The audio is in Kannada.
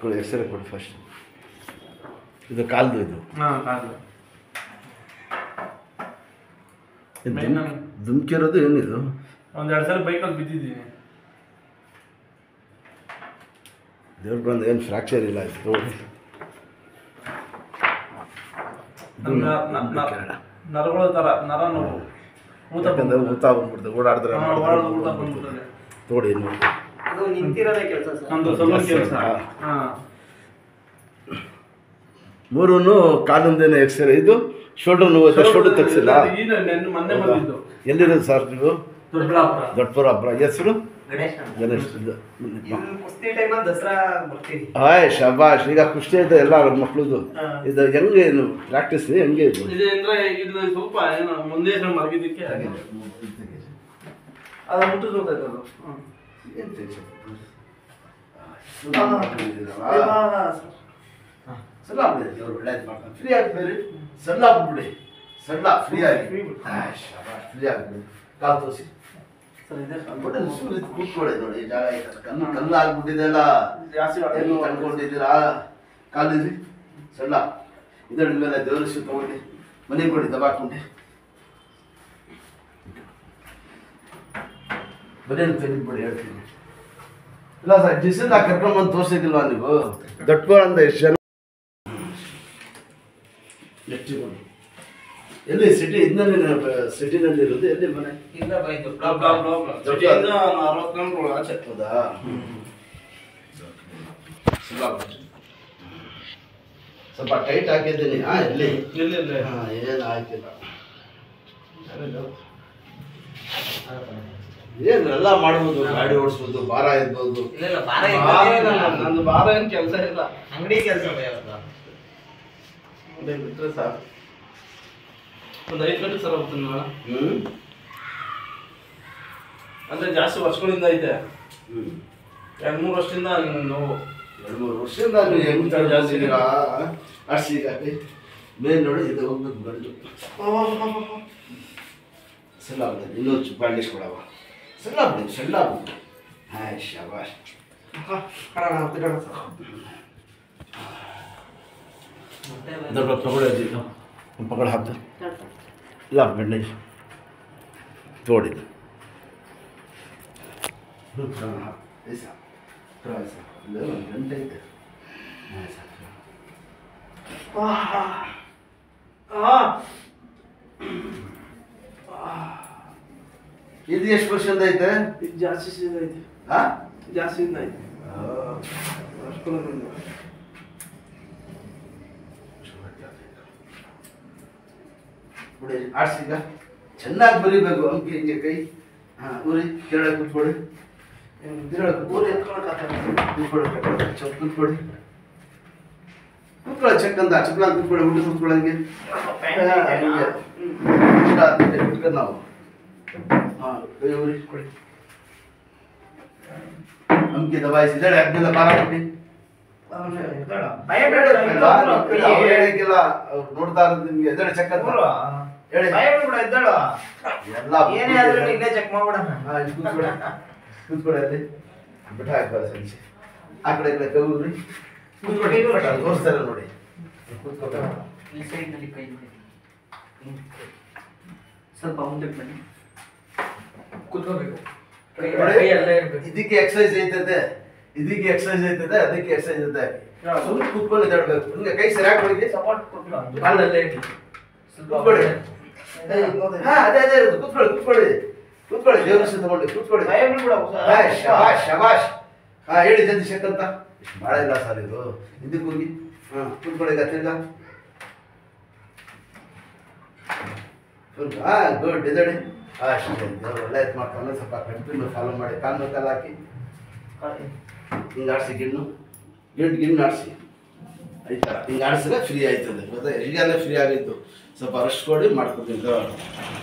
ಕೊಡಿ ಎಕ್ಸ್ರೇ ಕೊಡಿ ಫಸ್ಟ್ ಇದು ಕಾಲ್ದು ಇದು ಹಾಂ ಕಾಲು ಇದು Main ಧುಮ್- ಧುಮ್ಕಿರೋದು ಏನಿದು ಒಂದು ಎರಡು ಸಲ ಬೈಕಲ್ಲಿ ಬಿದ್ದಿದ್ದೀನಿ ದೇವ್ರ ಬಂದು ಏನು ಫ್ರ್ಯಾಕ್ಚರ್ ಇಲ್ಲ ಇದು ನೋಡಿ ಇದು ನ- ನ- ನ- ಕೇಳ. ನರಗಳ ಥರ ನರ ನೋವು ಊತ ಯಾಕಂದ್ರೆ ಊತ ಬಂದ್ಬಿಡ್ತು ಓಡಾಡಿದ್ರೆ ಹಾಂ, ಒಳಗೆ ಊತ ಬಂದ್ಬಿಡ್ತದೆ ನೋಡಿ ನೋಡಿ ಅದು ನಿಂತಿರೋದೇ ಕೆಲಸ ಸರ್ ನಮ್ದು ಸಲೂನ್ ಕೆಲಸ ಹಾ. ಹಾಂ ಮೂರೂ ಕಾಲಿಂದೇನೆ ಎಕ್ಸ್ರೇ ಇದು ಶೋಲ್ಡರ್ ನೋವು ಶೋಲ್ಡರ್ ತೆಗ್ಸಿಲ್ಲ ಈಗ ನೆನ್ನೆ ಮೊನ್ನೆ ಬಂದಿದ್ದು ಎಲ್ಲಿರೋದು ಸರ್ ನೀವು ದೊಡ್ಡಬಳ್ಳಾಪುರ ದೊಡ್ಡಪುರ ಹಬ್ಬ ಹೆಸರು ಗಣೇಶ ಗಣೇಶ್ ಇದು ಇನ್ನು ಕುಸ್ತಿ ಟೈಮಲ್ಲಿ ದಸರಾ ಬರ್ತೀವಿ ಹಾಯ್ ಶಬಾಷ್ ಈಗ ಕುಷ್ಟೇ ಇದೆ ಎಲ್ಲ ಮಕ್ಳದು ಇದು ಹೆಂಗೆ ಏನು ಪ್ರಾಕ್ಟೀಸ್ ಹೆಂಗೆ ಇದು ಇದು ಅಂದ್ರೆ ಇದು ಸ್ವಲ್ಪ ಏನು ಮುಂದೆ ಮಲಗಿದ್ದಕ್ಕೆ ಆಗಿದೆ ಅದು ಮುಟ್ಟು ಹೋಗ್ತೈತೆ ಅದು ಹ್ಮ್. ಸಣ್ಣ ಆಗ್ಬಿಡಿ ದೇವ್ರು ಒಳ್ಳೇದು ಮಾಡ್ತಾನೆ ಫ್ರೀ ಆಗ್ಬೇಡಿ ಸಣ್ಣ ಆಗ್ಬಿಡಿ ಸಣ್ಣ ಫ್ರೀ ಆಗಿ ಫ್ರೀ ಆಗ್ಬಿಡಿ ಕಾಲು ತೋರಿಸಿ ಸರ್ ಇದೆ ಕೂತ್ಕೊಳ್ಳಿ ನೋಡಿ ಈ ಜಾಗ ಐತಲ್ಲ ಕಲ್ಲು ಕಲ್ಲು ಆಗ್ಬಿಟ್ಟಿದೆ ಅಲ್ಲ ಜಾಸ್ತಿ ಏನು ತಂದ್ಕೊಂಡಿದ್ದೀರಾ ಕಾಲಿದ್ರಿ ಸಣ್ಣ ಇದರ ಮೇಲೆ ದೇವ್ರ ಹೆಸರು ತಗೊಂಡು ಮನೆ ಕೊಡಿ ದಬಾಕೊಂಡೆ ಬರೀ ತೆಗೆದ್ಬಿಡಿ ಹೇಳ್ತೀನಿ ಇಲ್ಲ ಸರ್ ಡಿಸಿಲ್ ಕರ್ಕೊಂಡ್ಬಂದು ತೋರಿಸಿದಿಲ್ವಾ ನೀವು ದೊಡ್ಡ ಅಂತ ಎಷ್ಟು ಜನ ಎಷ್ಟು ಜನ? ಎಲ್ಲಿ ಸಿಟಿ ಇನ್ನಲ್ಲಿ ಸಿಟಿನಲ್ಲಿ ಇರೋದು ಎಲ್ಲಿ ಮನೆ ಇಲ್ಲ ಬೈದು ಬ್ಲಾಕ್ ಬ್ಲಾಕ್ ಬ್ಲಾಕ್ ಬ್ಲಾಕ್. ಸಿಟಿಯಿಂದ ಅರವತ್ತು ಕಿಲೋಮೀಟರ್ ಆಚೆ ಹೌದಾ ಸ್ವಲ್ಪ ಟೈಟ್ ಹಾಕಿದ್ದೀನಿ ಹಾ ಎಲ್ಲಿ ಇಲ್ಲ ಇಲ್ಲ ಹಾ ಏನು ಹಾಕಿಲ್ಲ ಏನು ಎಲ್ಲ ಮಾಡ್ಬೋದು ಗಾಡಿ ಓಡಿಸ್ಬೋದು ಭಾರ ಇರ್ಬೋದು ಇಲ್ಲ ಇಲ್ಲ ಬಾರ ಭಾರ ಇಲ್ಲ, ನಂದು ಭಾರ ಏನು ಕೆಲಸ ಇಲ್ಲ ಅಂಗಡಿ ಕೆಲಸ ಬೈಯೋದು ಅದೇ ಬಿಟ್ರೆ ಸಾಕು ಒಂದು ಐದು ಗಂಟೆ ಸರ್ ಹೋಗ್ತೀನಿ ನಾಳೆ ಹ್ಮ್ ಅಂದ್ರೆ ಜಾಸ್ತಿ ವರ್ಷಗಳಿಂದ ಐತೆ ಹ್ಮ್ ಎರಡು ಮೂರು ವರ್ಷದಿಂದ ನೋವು ಎರಡು ಮೂರು ವರ್ಷದಿಂದ ನೀವು ಹೆಂಗ್ ಜಾಸ್ತಿ ಇದೀರಾ ಅರ್ಸಿ ಹಾಕಿ ಮೇಲೆ ನೋಡಿ ಇದು ಹೋಗ್ಬೇಕು ಗಂಡು ಸಣ್ಣ ಆಗ್ಬಿಡಿ ಇನ್ನೊಂದು ಬ್ಯಾಂಡೇಜ್ ಕೊಡವ ಸಣ್ಣ ಆಗ್ಬಿಡಿ ಸಣ್ಣ ಆಗ್ಬಿಡಿ ಹಾಯ್ ಶಬಾಷ್ ದೊಡ್ಡ ತಗೊಳ್ಳೋದು ಇದು ಪಕಡ ಹಾಕ್ತು ಇಲ್ಲ ಬ್ಯಾಂಡೇಜ್ ತೋಡಿದ್ದು ಒಂದು ಗಂಟೆ ಐತೆ ಹಾಂ, ಸಾಕು. ಇದು ಎಷ್ಟು ವರ್ಷದಿಂದ ಐತೆ ಇದು ಜಾಸ್ತಿ ಸೀದ ಐತೆ ಹಾ ಜಾಸ್ತಿ ಐತೆ ವರ್ಷಗಳಿಂದ ಬಿಡಿ ಆಡ್ಸೀಗ ಚೆನ್ನಾಗಿ ಬರಿಬೇಕು ಅಂಕಿ ಹಿಂಗೆ ಕೈ ಹಾಂ ಊರಿ ಕೆಳಗೆ ಕೂತ್ಕೊಳ್ಳಿ ತಿರುಳ ಊರಿ ಕೂತ್ಕೊಳ್ಳಿ ಚಪ್ ಕೂತ್ಕೊಳ್ಳಿ ಕೂತ್ಕೊಳ್ಳಿ ಚೆಕ್ ಅಂತ ಚಪ್ಪಲ ಕೂತ್ಕೊಳ್ಳಿ ಊಟ ಕೂತ್ಕೊಳ್ಳಂಗೆ ಕುತ್ಕೊಂಡು ನಾವು ಹಾಂ ಕೈ ಊರಿ ಕೊಡಿ ಅಂಕಿ ದಬಾಯಿಸಿ ಇದ್ದಾಳೆ ಅದನ್ನೆಲ್ಲ ಬಾರ ಕೊಡಿ ಭಯ ಬೇಡ ಅವ್ರು ಹೇಳಿಕ್ಕಿಲ್ಲ ಅವ್ರು ನೋಡ್ತಾ ಇರೋದು ನಿಮ್ಗೆ ಎದ್ದೇಳಿ ಚೆಕ್ ಅಂತ ಹೇಳಿ ಭಯ ಬೇಡ ಇದ್ದಾಳು ಎಲ್ಲ ಏನೇ ಆದ್ರೂ ಇಲ್ಲೇ ಚೆಕ್ ಮಾಡ್ಬಿಡೋಣ ಹಾ, ಇಲ್ಲಿ ಕೂತ್ಕೊಳ್ಳಿ ಕೂತ್ಕೊಳ್ಳಿ ಅಲ್ಲಿ ಬಿಟ್ಟ ಹಾಕ್ಬಾರ ಸಂಜೆ ಆ ಕಡೆ ಈ ಕಡೆ ಕೈ ಊರಿ ಕೂತ್ಕೊಳ್ಳಿ ಅಲ್ಲಿ ತೋರಿಸ್ತಾರೆ ನೋಡಿ ಕೂತ್ಕೊಳ್ತಾರೆ ಈ ಸೈಡ್ನಲ್ಲಿ ಕೈ ಇಡಿ. ಹ್ಮ್. ಸ್ವಲ್ಪ ಮುಂದಕ್ಕೆ ಬನ್ನಿ ಕೂತ್ಕೋಬೇಕು ಕೈ ನೋಡಿ, ಕೈ ಅಲ್ಲೇ ಇರ್ಬೇಕು ಇದಕ್ಕೆ ಎಕ್ಸಸೈಸ್ ಐತದೆ ಇದಕ್ಕೆ ಎಕ್ಸಸೈಸ್ ಐತದೆ ಅದಕ್ಕೆ ಎಕ್ಸಸೈಸ್ ಐತೆ ಸುಮ್ಮನೆ ಕೂತ್ಕೊಂಡು ಇದಾಡ್ಬೇಕು ಹಿಂಗೆ ಕೈ ಸರಿಯಾಗಿ ಕೊಡಿ ಸಪೋರ್ಟ್ ಕೊಟ್ಟು ಕಾಲಲ್ಲೇ ಇಡಿ ಸ್ವಲ್ಪ ಕೂತ್ಕೊಳ್ಳಿ ಹಾ ಅದೇ ಅದೇ ಇರೋದು ಕೂತ್ಕೊಳ್ಳಿ ಕೂತ್ಕೊಳ್ಳಿ ಕೂತ್ಕೊಳ್ಳಿ ದೇವ್ರ ಹೆಸರು ತಗೊಂಡು ಕೂತ್ಕೊಳ್ಳಿ ಭಯ ಬಿಡ್ಬಿಡ ಹಾ, ಶಬಾಷ್ ಶಬಾಷ್ ಹಾ ಹೇಳಿ ಜಲ್ದಿ ಶಕ್ ಅಂತ ಭಾಳ ಇಲ್ಲ ಸರ್ ಇದು ಇದಕ್ಕೆ ಹೋಗಿ ಹಾಂ ಕೂತ್ಕೊಳ್ಳಿ ಈಗ ತಿರ್ಗಾ ಹಾಂ ಗುಡ್ ಇದಡಿ ಅಷ್ಟೇ ದೇವ್ರು ಒಳ್ಳೇದು ಮಾಡ್ತಾನೆ ಸ್ವಲ್ಪ ಕಂಟಿನ್ಯೂ ಫಾಲೋ ಮಾಡಿ ಕಾಲು ಕಾಲು ಹಾಕಿ ಹಿಂಗೆ ಆಡಿಸಿ ಗಿಣ್ಣು ಗಿಣ್ಣು ಗಿಣ್ಣು ಆಡಿಸಿ ಆಯ್ತಾ ಹಿಂಗೆ ಆಡಿಸಿದ್ರೆ ಫ್ರೀ ಆಯ್ತದೆ ಗೊತ್ತಾ ಈಗಲೇ ಫ್ರೀ ಆಗಿತ್ತು ಸ್ವಲ್ಪ ರೆಸ್ಟ್ ಕೊಡಿ ಮಾಡ್ಕೊತೀನಿ